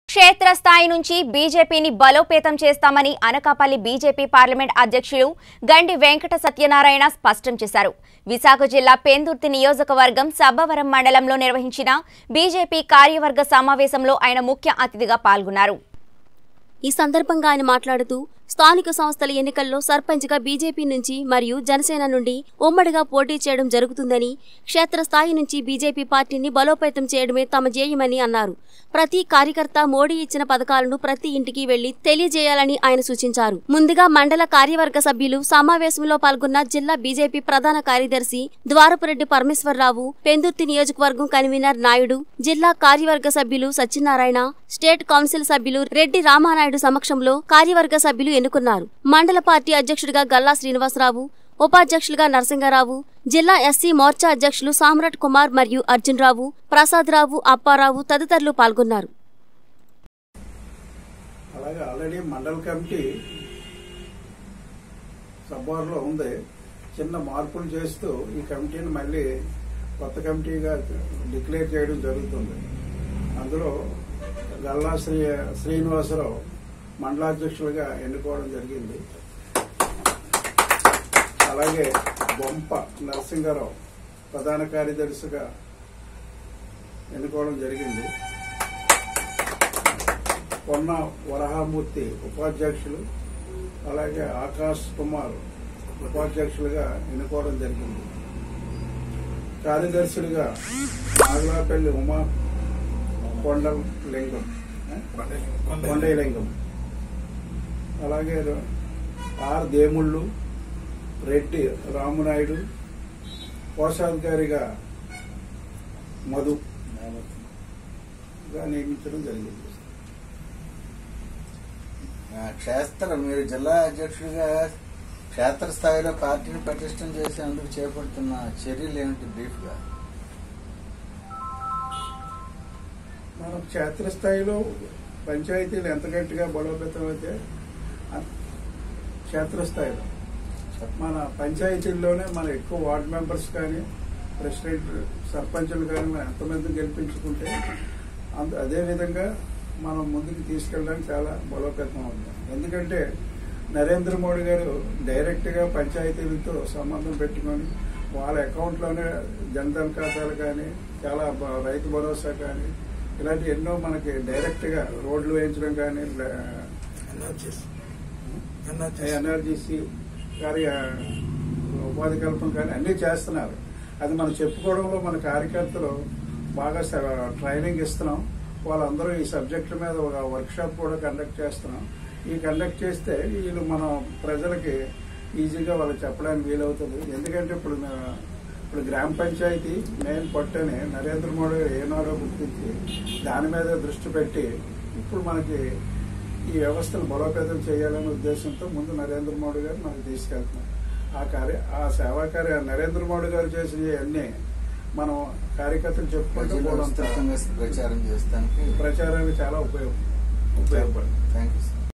క్షేత్రస్థాయి నుంచి బీజేపీని బలోపేతం చేస్తామని అనకాపల్లి బీజేపీ పార్లమెంట్ అధ్యక్షులు గండి వెంకట సత్యనారాయణ స్పష్టం చేశారు విశాఖ జిల్లా పెందుర్తి నియోజకవర్గం సబ్బవరం మండలంలో నిర్వహించిన బీజేపీ కార్యవర్గ సమావేశంలో ఆయన ముఖ్య అతిథిగా పాల్గొన్నారు ఈ సందర్భంగా ఆయన మాట్లాడుతూ స్థానిక సంస్థల ఎన్నికల్లో సర్పంచ్గా బీజేపీ నుంచి మరియు జనసేన నుండి ఉమ్మడిగా పోటీ చేయడం జరుగుతుందని క్షేత్రస్థాయి నుంచి బీజేపీ పార్టీని బలోపేతం చేయడమే తమ ధ్యేయమని అన్నారు ప్రతి కార్యకర్త మోడీ ఇచ్చిన పథకాలను ప్రతి ఇంటికి వెళ్లి తెలియజేయాలని ఆయన సూచించారు ముందుగా మండల కార్యవర్గ సభ్యులు సమావేశంలో పాల్గొన్న జిల్లా బీజేపీ ప్రధాన కార్యదర్శి ద్వారపురెడ్డి పరమేశ్వరరావు పెందుర్తి నియోజకవర్గం కన్వీనర్ నాయుడు జిల్లా కార్యవర్గ సభ్యులు సత్యనారాయణ స్టేట్ కౌన్సిల్ సభ్యులు రెడ్డి రామానాయుడు సమక్షంలో కార్యవర్గ సభ్యులు ఎన్నుకున్నారు మండల పార్టీ అధ్యక్షుడిగా గల్లా శ్రీనివాసరావు ఉపాధ్యక్షులుగా నరసింగరావు జిల్లా ఎస్సీ మోర్చా అధ్యక్షులు సామ్రాట్ కుమార్ మరియు అర్జున్ రావు ప్రసాద్ రావు అప్పారావు తదితరులు పాల్గొన్నారు అలాగే ఆల్రెడీ మండల కమిటీ సబ్బార్లో ఉంది చిన్న మార్పులు చేస్తూ ఈ కమిటీని మళ్ళీ కొత్త కమిటీగా డిక్లేర్ చేయడం జరుగుతుంది అందులో గల్లా శ్రీ శ్రీనివాసరావు మండలాధ్యక్షులుగా ఎన్నుకోవడం జరిగింది అలాగే బొంప నరసింగారావు ప్రధాన కార్యదర్శిగా ఎన్నుకోవడం జరిగింది పొన్న వరహామూర్తి ఉపాధ్యక్షులు అలాగే ఆకాష్ కుమార్ ఉపాధ్యక్షులుగా ఎన్నుకోవడం జరిగింది కార్యదర్శులుగా నాగలాపల్లి ఉమా కొండల లింగం కొండలింగం అలాగే ఆర్ దేముళ్ళు రెడ్డి రామునాయుడు కోశాధికారిగా మధు గా నియమించడం జరిగింది ఆ, క్షేత్ర మీరు జిల్లా అధ్యక్షుడిగా క్షేత్రస్థాయిలో పార్టీని పటిష్టం చేసేందుకు చేపడుతున్న చర్యలు ఏమిటి బ్రీఫ్ గా మనం క్షేత్రస్థాయిలో పంచాయతీలు ఎంత గట్టిగా బలోపేతం అయితే అంత- క్షేత్రస్థాయిలో మన పంచాయతీల్లోనే మన ఎక్కువ వార్డ్ మెంబర్స్ కానీ ప్రెసిడెంట్ సర్పంచులు కానీ మనం ఎంతమంది గెలిపించుకుంటే అంత అదేవిధంగా మనం ముందుకు తీసుకెళ్ళడానికి చాలా బలోపేతం అవుతుంది ఎందుకంటే నరేంద్ర మోడీ గారు డైరెక్ట్గా పంచాయతీలతో సంబంధం పెట్టుకొని వాళ్ళ అకౌంట్లోనే జనధన్ ఖాతాలు కానీ చాలా బ- రైతు భరోసా కానీ ఇలాంటి ఎన్నో మనకి డైరెక్ట్గా రోడ్లు వేయించడం కానీ ఎన్ఆర్జీసీ గారి ఆ, ఉపాధి కల్పన కానీ అన్నీ చేస్తున్నారు అది మనం చెప్పుకోవడంలో మన కార్యకర్తలు బాగా స- ట్రైనింగ్ ఇస్తున్నాం వాళ్ళందరూ ఈ సబ్జెక్టుల మీద ఒక వర్క్ షాప్ కూడా కండక్ట్ చేస్తున్నాం ఈ కండక్ట్ చేస్తే వీళ్ళు మనం ప్రజలకి ఈజీగా వాళ్ళకి చెప్పడానికి వీలవుతుంది ఎందుకంటే ఇప్పుడు నా- ఇప్పుడు గ్రామ పంచాయతీ మెయిన్ పట్టని నరేంద్ర మోడీ ఏనాడో గుర్తించి దాని మీద దృష్టి పెట్టి ఇప్పుడు మనకి ఈ వ్యవస్థను బలోపేతం చేయాలనే ఉద్దేశంతో ముందు నరేంద్ర మోడీ గారు మనకు తీసుకెళ్తున్నారు ఆ కార్య ఆ సేవా కార్య నరేంద్ర మోడీ గారు చేసిన అన్ని మనం కార్యకర్తలు చెప్పుకుంటూ ప్రజలు పోవడం విస్తృతంగా ప్రచారం చేస్తానికి ప్రచారానికి చాలా ఉపయోగం ఉపయోగపడుతుంది థ్యాంక్ యూ సార్